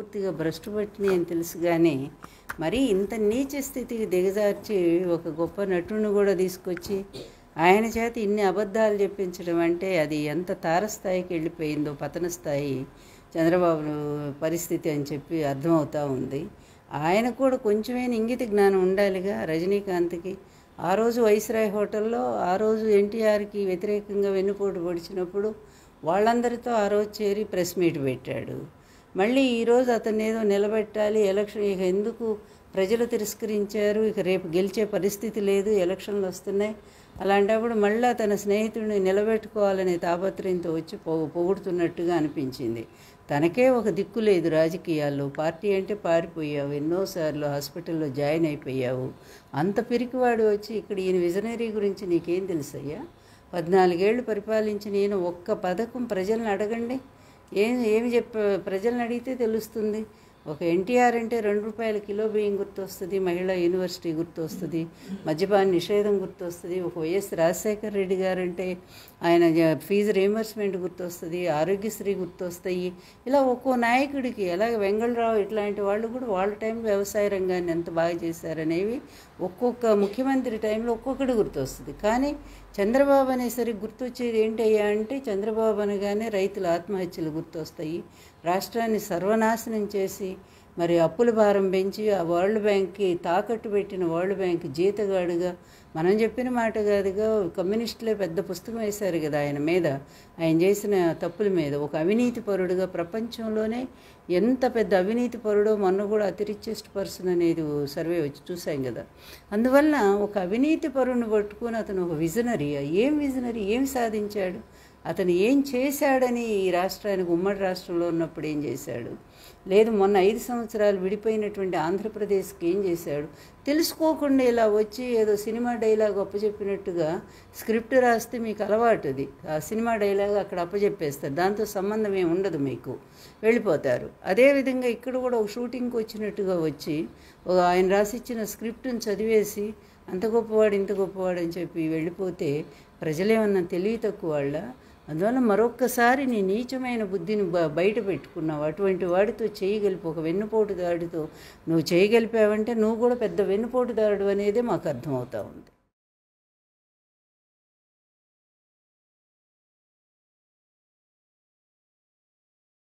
పూర్తిగా భ్రష్టు పట్టినాయి అని తెలుసు కానీ మరి ఇంత నీచ స్థితికి దిగజార్చి ఒక గొప్ప నటుడిని కూడా తీసుకొచ్చి ఆయన చేత ఇన్ని అబద్ధాలు చెప్పించడం అంటే అది ఎంత తారస్థాయికి వెళ్ళిపోయిందో పతన స్థాయి చంద్రబాబు పరిస్థితి అని చెప్పి అర్థమవుతా ఉంది ఆయన కూడా కొంచెమైనా ఇంగిత జ్ఞానం ఉండాలిగా రజనీకాంత్కి ఆ రోజు వైస్రాయ్ హోటల్లో ఆ రోజు ఎన్టీఆర్కి వ్యతిరేకంగా వెన్నుపోటు పొడిచినప్పుడు వాళ్ళందరితో ఆ రోజు చేరి ప్రెస్ మీట్ పెట్టాడు మళ్ళీ ఈరోజు అతన్ని ఏదో నిలబెట్టాలి ఎలక్షన్ ఇక ఎందుకు ప్రజలు తిరస్కరించారు ఇక రేపు గెలిచే పరిస్థితి లేదు ఎలక్షన్లు వస్తున్నాయి అలాంటప్పుడు మళ్ళా తన స్నేహితుడిని నిలబెట్టుకోవాలనే తాపత్రయంతో వచ్చి పొ పొగుడుతున్నట్టుగా అనిపించింది తనకే ఒక దిక్కు లేదు రాజకీయాల్లో పార్టీ అంటే పారిపోయావు ఎన్నోసార్లు హాస్పిటల్లో జాయిన్ అయిపోయావు అంత పిరికివాడు వచ్చి ఇక్కడ ఈయన విజనరీ గురించి నీకేం తెలుసయ్యా పద్నాలుగేళ్లు పరిపాలించిన ఈయన ఒక్క పథకం ప్రజలను అడగండి ఏం ఏమి చెప్ప ప్రజలను అడిగితే తెలుస్తుంది ఒక ఎన్టీఆర్ అంటే రెండు రూపాయల కిలో బియ్యం గుర్తొస్తుంది మహిళా యూనివర్సిటీ గుర్తొస్తుంది మద్యపాన నిషేధం గుర్తొస్తుంది ఒక వైఎస్ రాజశేఖర రెడ్డి గారంటే ఆయన జ- ఫీజు రీఎంబర్స్మెంట్ గుర్తొస్తుంది ఆరోగ్యశ్రీ గుర్తొస్తాయి ఇలా ఒక్కో నాయకుడికి అలాగే వెంగళరావు ఇట్లాంటి వాళ్ళు కూడా వాళ్ళ టైంలో వ్యవసాయ రంగాన్ని ఎంత బాగా చేశారనేవి ఒక్కొక్క ముఖ్యమంత్రి టైంలో ఒక్కొక్కటి గుర్తొస్తుంది కానీ చంద్రబాబు అనేసరికి గుర్తొచ్చేది ఏంటయ్యా అంటే చంద్రబాబు అనగానే రైతుల ఆత్మహత్యలు గుర్తొస్తాయి రాష్ట్రాన్ని సర్వనాశనం చేసి మరి అప్పుల భారం పెంచి ఆ వరల్డ్ బ్యాంక్కి తాకట్టు పెట్టిన వరల్డ్ బ్యాంక్ జీతగాడుగా మనం చెప్పిన మాట కాదుగా కమ్యూనిస్టులే పెద్ద పుస్తకం వేశారు కదా ఆయన మీద ఆయన చేసిన తప్పుల మీద ఒక అవినీతి పరుడుగా ప్రపంచంలోనే ఎంత పెద్ద అవినీతి పరుడో మొన్న కూడా అతి రిచెస్ట్ పర్సన్ అనేది ఓ సర్వే వచ్చి చూసాం కదా అందువల్ల ఒక అవినీతి పరుని పట్టుకొని అతను ఒక విజనరీ ఏం విజనరీ ఏం సాధించాడు అతను ఏం చేశాడని ఈ రాష్ట్రానికి ఉమ్మడి రాష్ట్రంలో ఉన్నప్పుడు ఏం చేశాడు లేదు మొన్న ఐదు సంవత్సరాలు విడిపోయినటువంటి ఆంధ్రప్రదేశ్కి ఏం చేశాడు తెలుసుకోకుండా ఇలా వచ్చి ఏదో సినిమా డైలాగ్ అప్పచెప్పినట్టుగా స్క్రిప్ట్ రాస్తే మీకు అలవాటు అది ఆ సినిమా డైలాగ్ అక్కడ అప్పచెప్పేస్తారు దాంతో సంబంధం ఏమి ఉండదు మీకు వెళ్ళిపోతారు అదేవిధంగా ఇక్కడ కూడా ఒక షూటింగ్కి వచ్చినట్టుగా వచ్చి ఒక ఆయన రాసిచ్చిన స్క్రిప్ట్ని చదివేసి అంత గొప్పవాడు ఇంత గొప్పవాడు అని చెప్పి వెళ్ళిపోతే ప్రజలేమన్నా తెలివి తక్కువ వాళ్ళ అందువల్ల మరొక్కసారి నీ నీచమైన బుద్ధిని బ బయట పెట్టుకున్నావు అటువంటి వాడితో చేయగలిపి ఒక వెన్నుపోటుదాడితో నువ్వు చేయగలిపావంటే నువ్వు కూడా పెద్ద వెన్నుపోటుదారుడు అనేదే మాకు అర్థమవుతా ఉంది